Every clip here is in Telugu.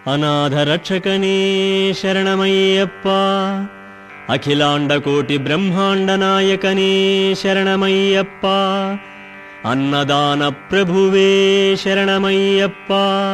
అనాథరక్షకనే శరణమయ్యప్ప అఖిలాండ కోటి బ్రహ్మాండ నాయకనే శరణమయ్యప్ప అన్నదాన ప్రభువే శరణమయ్యప్ప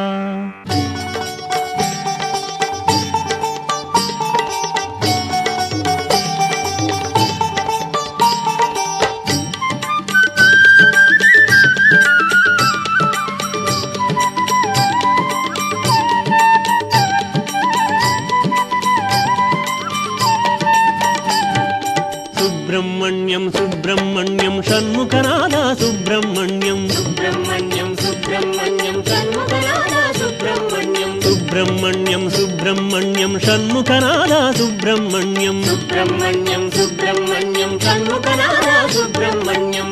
సుబ్రహ్మణ్యం సుబ్రహ్మణ్యం షణ్ముఖనాథ సుబ్రహ్మణ్యం సుబ్రహ్మణ్యం సుబ్రహ్మణ్యం షణ్ముఖనాథ సుబ్రహ్మణ్యం సుబ్రహ్మణ్యం సుబ్రహ్మణ్యం షణ్ముఖనాథ సుబ్రహ్మణ్యం సుబ్రహ్మణ్యం సుబ్రహ్మణ్యం షణ్ముఖనాథ సుబ్రహ్మణ్యం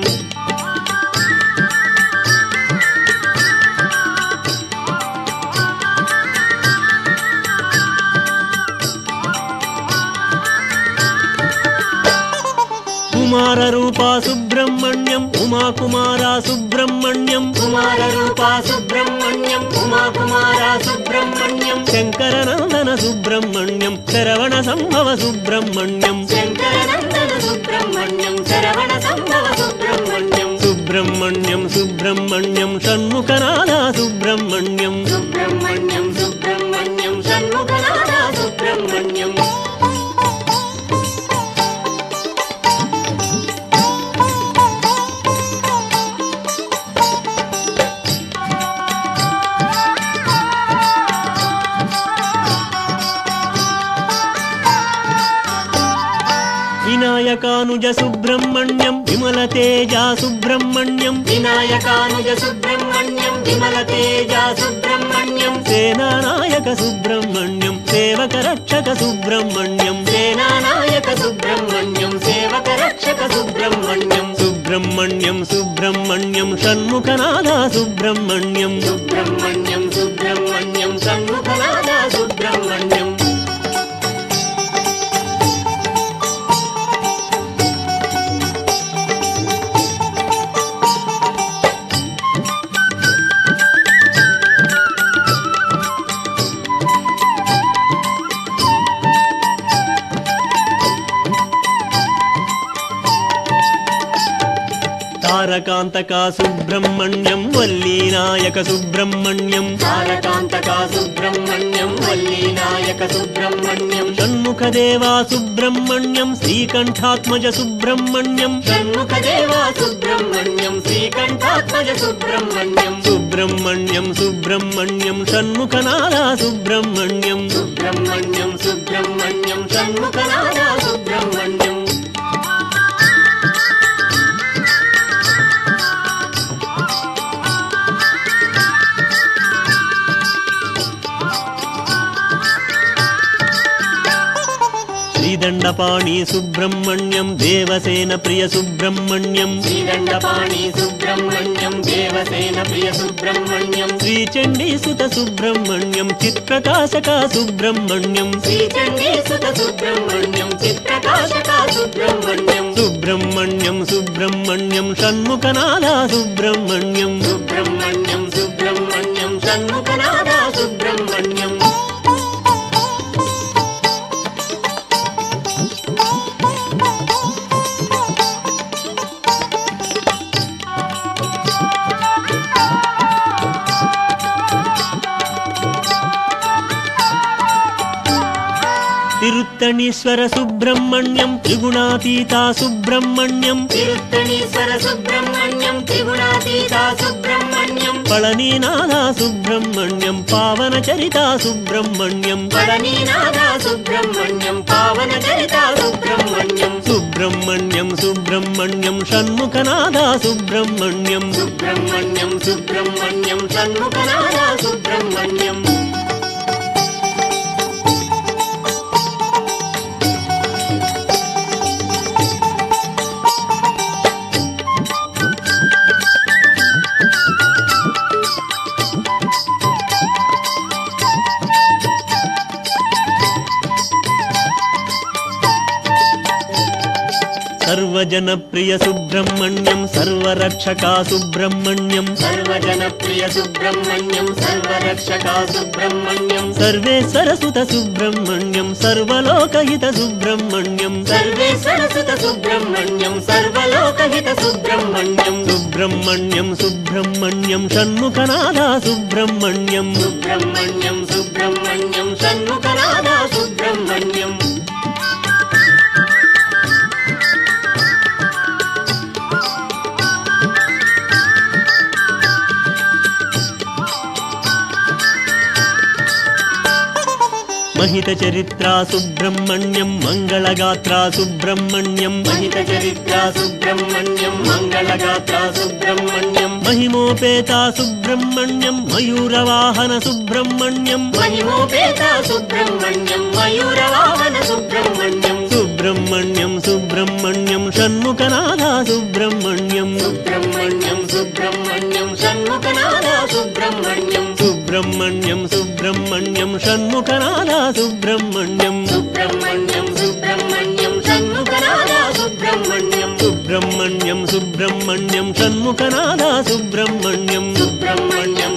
కుమార రూప సుబ్రహ్మణ్యం ఉమా కుమార సుబ్రహ్మణ్యం కుమార రూప సుబ్రహ్మణ్యం ఉమా కుమార సుబ్రహ్మణ్యం శంకరనందన సుబ్రహ్మణ్యం శరవణ సంభవ సుబ్రహ్మణ్యం శంకరనందన సుబ్రహ్మణ్యం శరవణ సంభవ సుబ్రహ్మణ్యం సుబ్రహ్మణ్యం సుబ్రహ్మణ్యం షణ్ముఖనాథ సుబ్రహ్మణ్యం సుబ్రహ్మణ్యం సుబ్రహ్మణ్యం షణ్ముఖనాథ సుబ్రహ్మణ్యం వినాయకానుజ సుబ్రహ్మణ్యం విమల తేజ సుబ్రహ్మణ్యం వినాయకానుజ సుబ్రహ్మణ్యం విమల తేజ సుబ్రహ్మణ్యం సేనానాయక సుబ్రహ్మణ్యం సేవక రక్షక సుబ్రహ్మణ్యం సేనానాయక సుబ్రహ్మణ్యం సేవక రక్షక సుబ్రహ్మణ్యం సుబ్రహ్మణ్యం సుబ్రహ్మణ్యం షణ్ముఖనాథ సుబ్రహ్మణ్యం సుబ్రహ్మణ్యం సుబ్రహ్మణ్యం షణ్ముఖనాథ సుబ్రహ్మణ్యం తారకాంతక సుబ్రహ్మణ్యం వల్లీనాయక సుబ్రహ్మణ్యం తారకాంతక సుబ్రహ్మణ్యం వల్లీనాయక సుబ్రహ్మణ్యం షణ్ముఖదేవా సుబ్రహ్మణ్యం శ్రీకంఠాత్మజ సుబ్రహ్మణ్యం షణ్ముఖదేవా సుబ్రహ్మణ్యం శ్రీకంఠాత్మజ సుబ్రహ్మణ్యం సుబ్రహ్మణ్యం సుబ్రహ్మణ్యం షణ్ముఖనాథ సుబ్రహ్మణ్యం సుబ్రహ్మణ్యం సుబ్రహ్మణ్యం షణ్ముఖనాథ సుబ్రహ్మణ్యం శ్రీదండపాణి సుబ్రహ్మణ్యం దేవసేన ప్రియ సుబ్రహ్మణ్యం శ్రీదండపాణి సుబ్రహ్మణ్యం దేవసేన ప్రియ సుబ్రహ్మణ్యం శ్రీచండీసుత సుబ్రహ్మణ్యం చిత్ప్రకాశక సుబ్రహ్మణ్యం శ్రీచండీ సుత సుబ్రహ్మణ్యం చిత్రకాశక సుబ్రహ్మణ్యం సుబ్రహ్మణ్యం సుబ్రహ్మణ్యం షణ్ముఖనాథ సుబ్రహ్మణ్యం సుబ్రహ్మణ్యం సుబ్రహ్మణ్యం షణ్ముఖనాథ సుబ్రహ్మణ్యం తిరుత్తణీశ్వర సుబ్రహ్మణ్యం త్రిగుణాతీత సుబ్రహ్మణ్యం తిరుత్తణీశ్వర సుబ్రహ్మణ్యం త్రిగుణాతీత సుబ్రహ్మణ్యం పళనీనాథ సుబ్రహ్మణ్యం పావన చరిత సుబ్రహ్మణ్యం పళనీనాథ సుబ్రహ్మణ్యం పావన చరిత సుబ్రహ్మణ్యం సుబ్రహ్మణ్యం సుబ్రహ్మణ్యం షణ్ముఖనాథ సుబ్రహ్మణ్యం సుబ్రహ్మణ్యం సుబ్రహ్మణ్యం షణ్ముఖనాథ సుబ్రహ్మణ్యం సర్వజనప్రియ సుబ్రహ్మణ్యం సర్వరక్షకా సుబ్రహ్మణ్యం సర్వజనప్రియ సుబ్రహ్మణ్యం సర్వరక్షకా సుబ్రహ్మణ్యం సర్వేశ్వర సుత సుబ్రహ్మణ్యం సర్వలోకహిత సుబ్రహ్మణ్యం సర్వేశ్వర సుత సుబ్రహ్మణ్యం సర్వలోకహిత సుబ్రహ్మణ్యం సుబ్రహ్మణ్యం సుబ్రహ్మణ్యం షణ్ముఖనాథ సుబ్రహ్మణ్యం సుబ్రహ్మణ్యం సుబ్రహ్మణ్యం షణ్ముఖనాథ సుబ్రహ్మణ్యం మహిత చరిత్రా సుబ్రహ్మణ్యం మంగళగాత్రా సుబ్రహ్మణ్యం మహిత చరిత్ర సుబ్రహ్మణ్యం మంగళగాత్ర సుబ్రహ్మణ్యం మహిమోపేత సుబ్రహ్మణ్యం మయూరవాహన సుబ్రహ్మణ్యం మహిమోపేత సుబ్రహ్మణ్యం మయూరవాహన సుబ్రహ్మణ్యం సుబ్రహ్మణ్యం సుబ్రహ్మణ్యం షణ్ముఖనాథ సుబ్రహ్మణ్యం సుబ్రహ్మణ్యం సుబ్రహ్మణ్యం షణ్ముఖనాథ సుబ్రహ్మణ్యం సుబ్రహ్మణ్యం సుబ్రహ్మణ్యం షణ్ముఖనాథ సుబ్రహ్మణ్యం సుబ్రహ్మణ్యం సుబ్రహ్మణ్యం షణ్ముఖనాథ సుబ్రహ్మణ్యం సుబ్రహ్మణ్యం సుబ్రహ్మణ్యం షణ్ముఖనాథ సుబ్రహ్మణ్యం సుబ్రహ్మణ్యం